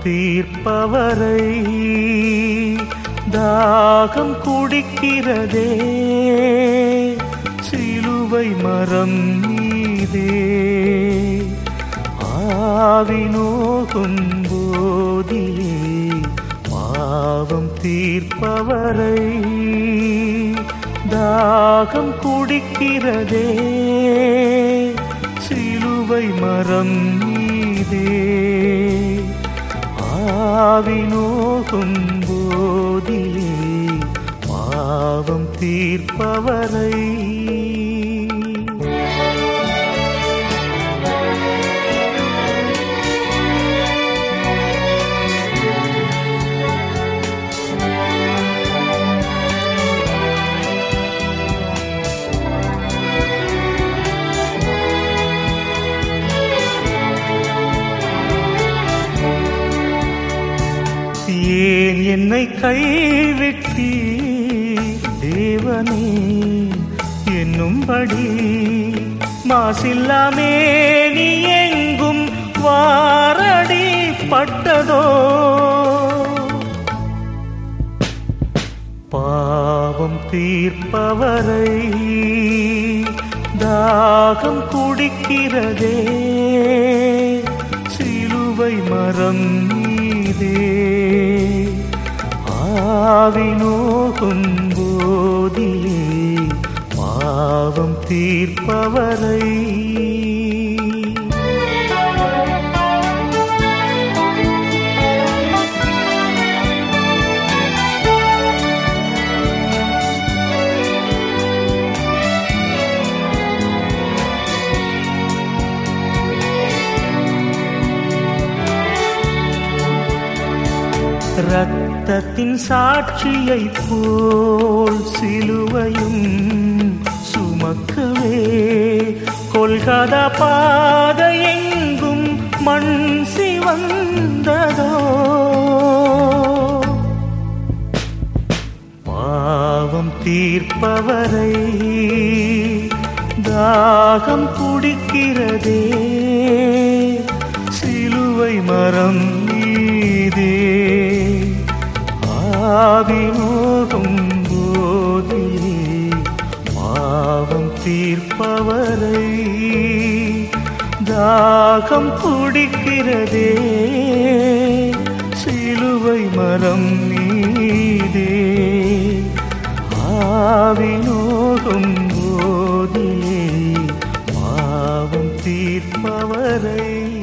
தீர்ப்பவரை தாகம் குடிக்கிறதே சிலுவை மரம் மீதே ஆவி நோகும் போதிலே பாவம் தீர்ப்பவரை தாகம் குடிக்கிறதே சிலுவை மரம் மீதே ஆவி நோகும் போதிலே பாவம் தீர்ப்பவரை ஏன் என்னை கைவிட்டி தேவனே என்னும்படி மாசில்லாமே நீ எங்கும் வாரடி பட்டதோ பாவம் தீர்ப்பவரை தாகம் குடிக்கிறதே சிலுவை மரம் மீதே ஆவி நோகும் போதிலே பாவம் தீர்ப்பவரை ரத்தத்தின் சாட்சியை போல் சிலுவையும் சுமக்கவே கொள்காத பாதை எங்கும் மண் சிவந்ததோ பாவம் தீர்ப்பவரை தாகம் குடிக்கிறதே சிலுவை மரம் மீதே ஆவி நோகும் போதிலே பாவம் தீர்ப்பவரை தாகம் குடிக்கிறதே சிலுவை மரம் மீதே ஆவி நோகும் போதிலே பாவம் தீர்ப்பவரை